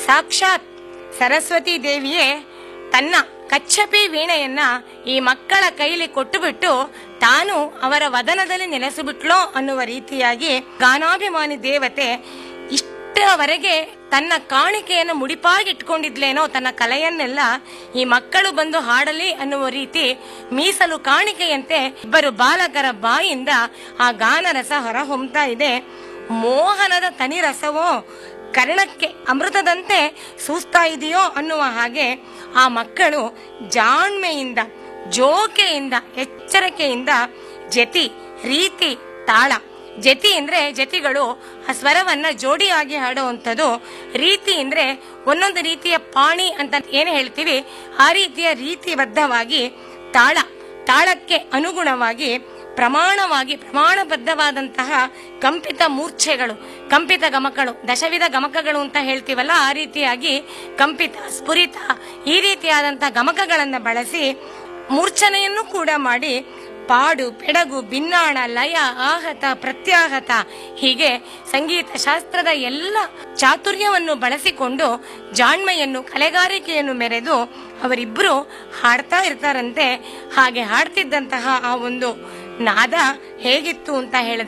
ಸಾಕ್ಷಾತ್ ಸರಸ್ವತಿ ದೇವಿಯೇ ತನ್ನ ಕಚ್ಚಪಿ ವೀಣೆಯನ್ನ ಈ ಮಕ್ಕಳ ಕೈಲಿ ಕೊಟ್ಟುಬಿಟ್ಟು ತಾನು ಅವರ ವದನದಲ್ಲಿ ನೆಲೆಸಿಬಿಟ್ಲೋ ಅನ್ನುವ ರೀತಿಯಾಗಿ ಗಾನಾಭಿಮಾನಿ ದೇವತೆ ಇಷ್ಟರವರೆಗೆ ತನ್ನ ಕಾಣಿಕೆಯನ್ನು ಮುಡಿಪಾಗಿಟ್ಕೊಂಡಿದ್ಲೇನೋ ತನ್ನ ಕಲೆಯನ್ನೆಲ್ಲ ಈ ಮಕ್ಕಳು ಬಂದು ಹಾಡಲಿ ಅನ್ನುವ ರೀತಿ ಮೀಸಲು ಕಾಣಿಕೆಯಂತೆ ಇಬ್ಬರು ಬಾಲಕರ ಬಾಯಿಂದ ಆ ಗಾನರಸ ಹೊರಹೊಮ್ತಾ ಇದೆ ಮೋಹನದ ತನಿರಸವೋ ಕರ್ಣಕ್ಕೆ ಅಮೃತದಂತೆ ಸೂಸ್ತಾ ಇದೆಯೋ ಅನ್ನುವ ಹಾಗೆ ಆ ಮಕ್ಕಳು ಜಾಣ್ಮೆಯಿಂದ ಜೋಕೆಯಿಂದ ಎಚ್ಚರಿಕೆಯಿಂದ ಜತಿ ರೀತಿ ತಾಳ ಜತಿ ಅಂದ್ರೆ ಜತಿಗಳು ಆ ಸ್ವರವನ್ನ ಜೋಡಿಯಾಗಿ ಹಾಡುವಂಥದ್ದು ರೀತಿ ಅಂದ್ರೆ ಒಂದೊಂದು ರೀತಿಯ ಪಾಣಿ ಅಂತ ಏನು ಹೇಳ್ತೀವಿ ಆ ರೀತಿಯ ರೀತಿಬದ್ಧವಾಗಿ ತಾಳ ತಾಳಕ್ಕೆ ಅನುಗುಣವಾಗಿ ಪ್ರಮಾಣವಾಗಿ ಪ್ರಮಾಣಬದ್ಧವಾದಂತಹ ಕಂಪಿತ ಮೂರ್ಛೆಗಳು ಕಂಪಿತ ಗಮಕಗಳು ದಶವಿಧ ಗಮಕಗಳು ಅಂತ ಹೇಳ್ತೀವಲ್ಲ ಆ ರೀತಿಯಾಗಿ ಕಂಪಿತ ಸ್ಫುರಿತ ಈ ರೀತಿಯಾದಂತಹ ಗಮಕಗಳನ್ನು ಬಳಸಿ ಮೂರ್ಛನೆಯನ್ನು ಕೂಡ ಮಾಡಿ ಪಾಡು ಪೆಡಗು ಭಿನ್ನಾಣ ಲಯ ಆಹತ ಪ್ರತ್ಯಾಹತ ಹೀಗೆ ಸಂಗೀತ ಶಾಸ್ತ್ರದ ಎಲ್ಲ ಚಾತುರ್ಯವನ್ನು ಬಳಸಿಕೊಂಡು ಜಾಣ್ಮೆಯನ್ನು ಕಲೆಗಾರಿಕೆಯನ್ನು ಮೆರೆದು ಅವರಿಬ್ಬರು ಹಾಡ್ತಾ ಇರ್ತಾರಂತೆ ಹಾಗೆ ಹಾಡ್ತಿದ್ದಂತಹ ಆ ಒಂದು ನಾದ ಹೇಗಿತ್ತು ಅಂತ ಹೇಳಿದ್ರೆ